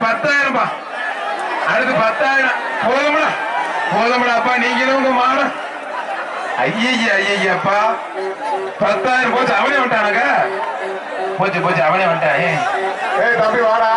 பத்தாயிரம் பா அடுத்து பத்தாயிரம் போதும்டா போதும்டா அப்பா நீங்களும் உங்க மாடம் ஐய ஐயப்பா பத்தாயிரம் போச்சு அவனே வந்துட்டானாங்க போச்சு போச்சு அவனே வந்துட்டான் ஏய், ஏய் தம்பி வாடா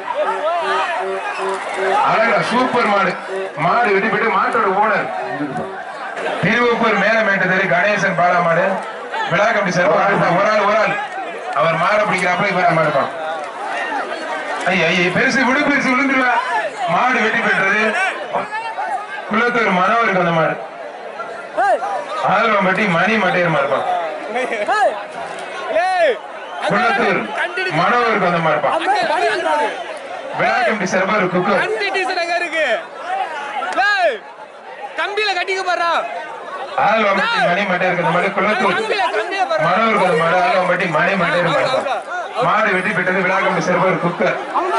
அழகா சூப்பர் மாடு மாடு வெட்டி போயிட்டு மாட்டோட ஓனர் திருவப்பூர் மேலமேட்டதறி கணேசன் பாலா மாடு விழா கம்பி சார் ஒரு ஆள் தான், ஒரு ஆள் ஒரு ஆள் அவர் மாடை பிடிக்கிறாப்புல இவரா மாடுப்பான் ஐயா ஐயா பெருசு விடு பெருசு விழுந்துருவா மாடு வெட்டி போயிட்டது குளத்தூர் மனவருக்கு அந்த மாடு ஆல்வம் பட்டி மணி மட்டையர் மாடுப்பான் குளத்தூர் மனவருக்கு அந்த மாடுப்பான் விழா கம்பி சார் குக்கர் கம்பியில கட்டிக்க போறா ஆல்வம் பட்டி மணி மட்டையருக்கு அந்த மாடு குளத்தூர் கம்பியில கம்பியில போறா மனோருக்கு அந்த மாடு ஆல்வம் பட்டி மணி மட்டையர் மாடுப்பான் மாடு வெட்டி போயிட்டது விழா கம்பி சார் குக்கர்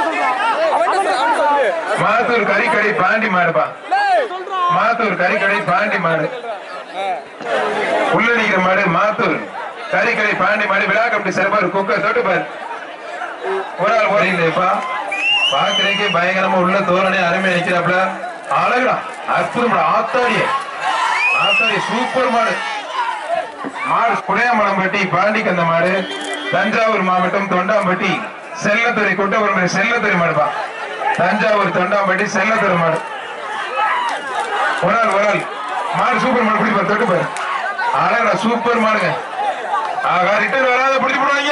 மாத்தூர் கறிக்கடை பாண்டி மாடுப்பா மாத்தூர் கறிக்கடை பாண்டி மாடு உள்ள நிக்கிற மாடு மாத்தூர் கறிக்கடை பாண்டி மாடு விழா கம்பி சிறப்பாரு குக்கர் தொட்டு பாரு ஒரு ஆள் போறீங்களேப்பா பாக்குறதுக்கே பயங்கரமா உள்ள தோரணை அருமையா நிக்கிறாப்ல அழகுடா அற்புதம்டா ஆத்தாடிய ஆத்தாடி சூப்பர் மாடு மாடு குடையாமலம்பட்டி பாண்டிக்கு அந்த மாடு தஞ்சாவூர் மாவட்டம் தொண்டாம்பட்டி செல்லத்துறை கொட்டபுரம் செல்லத்துறை மாடுப்பா தஞ்சாவூர் தொண்டாம்பட்டி செல்லத்துறை மாடு ஒரு ஆள் ஒரு ஆள் மாடு சூப்பர் மாடு பிடிப்பாரு தொட்டு பாரு அழகா சூப்பர் மாடுங்க ஆகா ரிட்டர்ன் வராத பிடிச்சு போடுவாங்க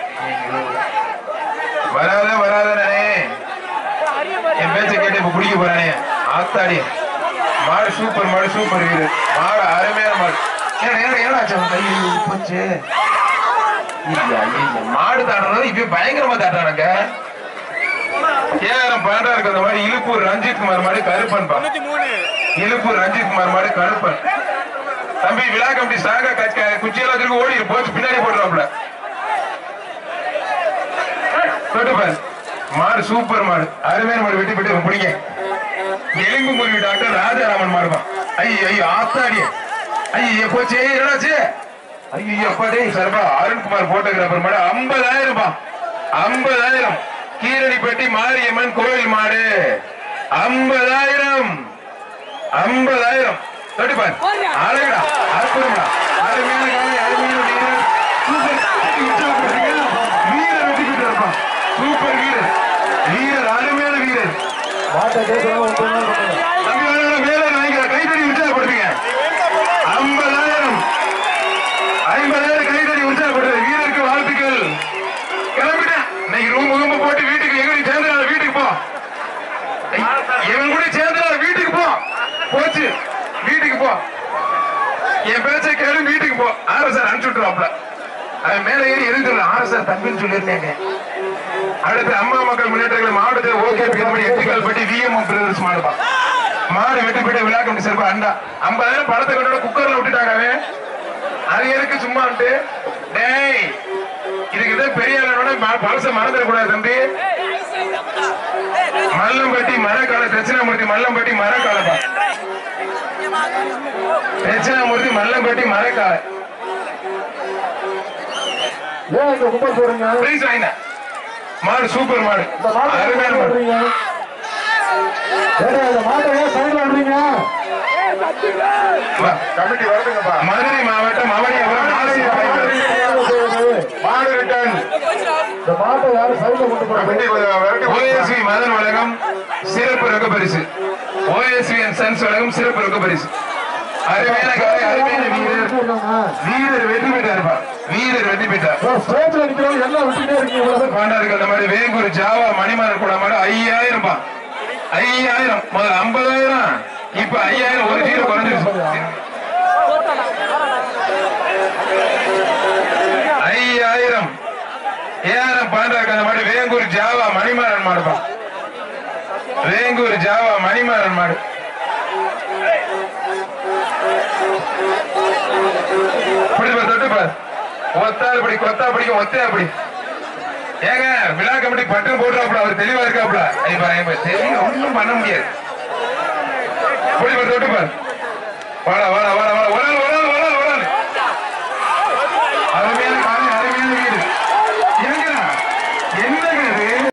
வராத வராதனே என் பேச்ச கேட்டு இப்ப குடிக்க போறானே ஆத்தாடி மாடு சூப்பர் மாடு சூப்பர் வீடு மாடு அருமையான மாடு ஏன்னா ஏன்னா ஏன்னா ஆச்சு அவன் கை போச்சு ஐயா, ஐயா, மாடு தாடுறது இப்ப பயங்கரமா தாட்டானுங்க கேஆர்எம் பாண்டா இருக்கு அந்த மாதிரி இழுப்பூர் ரஞ்சித் குமார் மாடு கருப்பன் பா இழுப்பூர் ரஞ்சித் குமார் மாடு கருப்பன் தம்பி விழா கமிட்டி சாகா கட்சி குச்சியெல்லாம் திரும்ப ஓடி போச்சு பின்னாடி போடுறாப்ல தொட்டு பாரு மாடு சூப்பர் மாடு அருமையான மாடு வெட்டி போட்டு பிடிங்க எலும்பு முறிவு டாக்டர் ராஜாராமன் மாடுமா ஐயோ ஐயோ ஆத்தாடிய ஐயோ போச்சு என்னாச்சு ஐயோ அப்பா டேய் சர்பா அருண்குமார் போட்டோகிராஃபர் மாடு ஐம்பதாயிரம் ரூபாய் ஐம்பதாயிரம் கீரடிப்பட்டி மாரியம்மன் கோயில் மாடு ஐம்பதாயிரம் ஐம்பதாயிரம் தொட்டு பாரு அழகுடா அற்புதம்டா அருமையான காலை அருமையான வீரர் சூப்பர் உற்சாகப்படுத்துங்க. வீரர் வெற்றி பெற்றிருப்பான் சூப்பர் வீரர் வீரர் அருமையான வீரர் மாட்டை கேட்கணும் ஒன்று தம்பி வாங்க, வேலர் வாங்கிக்கிற கைத்தறி உற்சாகப்படுத்துங்க ஐம்பதாயிரம் ஐம்பதாயிரம் கைத்தறி உற்சாகப்படுது வீரருக்கு வாழ்த்துக்கள் கிளம்பிட்டேன் இன்னைக்கு ரூம் ரூம் போட்டு வீட்டுக்கு எங்க சேர்ந்து வீட்டுக்கு போ இவன் கூட சேர்ந்து வீட்டுக்கு போ போச்சு வீட்டுக்கு போ என் பேச்சை கேளு வீட்டுக்கு போ ஆறு சார் அனுப்பிச்சு விட்டுருவாப்ல அவன் மேல ஏறி எரிஞ்சிடல ஆறு சார் தம்பின்னு சொல்லியிருந்தேங்க அடுத்து அம்மா மக்கள் முன்னேற்றங்கள் மாவட்டத்தில் ஓகே எட்டுக்கால் பட்டி விஎம் பிரதர்ஸ் மாடுப்பா மாடு வெட்டி போயிட்டு விழா கமிட்டி சிறப்பா அண்டா ஐம்பதாயிரம் படத்தை கொண்டு குக்கர்ல விட்டுட்டாங்க அவன் அது எதுக்கு சும்மா டேய் இதுக்கு தான் பெரிய ஆளோட ம- பழச மறந்துடக்கூடாது தம்பி மல்லம்பட்டி மரக்கால தட்சிணாமூர்த்தி மல்லம்பட்டி மரக்காலப்பா தட்சிணாமூர்த்தி மல்லம்பட்டி மரக்கால ஏன் இங்க குப்பை போடுறீங்க பிரைஸ் வாங்கின மாடு சூப்பர் மாடு இந்த மாட்டை ஏன் அருமையான சைடுல மாடு விடுறீங்க ஏடா, இந்த மாட்டை ஏன் சைடுல விடுறீங்க வா. கமிட்டி வருதுங்கப்பா மதுரை மாவட்டம் அவனியாபுரம் நாசிக் மாடு ரிட்டர்ன் இந்த மாட்டை யாரும் சைடுல கொண்டு போறாங்க ஓஎஸ்வி மதன் வழங்கம் சிறப்பு ரொக்க பரிசு ஓஎஸ்வி அண்ட் சன்ஸ் வழங்கும் சிறப்பு ரொக்க பரிசு அருமையான காலை அருமையான வீரர் வீரர் வெற்றி பெற்றாருப்பா வீரர் வெற்றி பெற்றார் ஸ்டேஜ்ல நிக்கிறவங்க எல்லாம் விட்டுட்டே இருக்கீங்க இவ்வளவு பாண்டாருக்கு அந்த மாதிரி வேங்கூர் ஜாவா மணிமாறன் கூட மாடு ஐயாயிரம் பா ஐயாயிரம் முதல்ல ஐம்பதாயிரம் இப்ப ஐயாயிரம் ஒரு ஜீரோ குறைஞ்சிருச்சு ஐயாயிரம் ஏஆரம் பாண்டாருக்கு அந்த மாதிரி வேங்கூர் ஜாவா மணிமாறன் மாடுப்பா வேங்கூர் ஜாவா மணிமாறன் மாடு பிடிப்பா தொட்டு பாரு ஒத்தாள் படி கொத்தா பிடிக்கும் ஒத்தையா படி ஏங்க விழா கமிட்டி பட்டம் போடுறாப்புல அவர் தெளிவா இருக்காப்புல ஐயா பாரு, ஐயா பாரு, தெரியும் ஒண்ணும் பண்ண முடியாது பிடிப்பா தொட்டு பாரு வாடா வாடா வாடா வாடா ஒரு ஆள்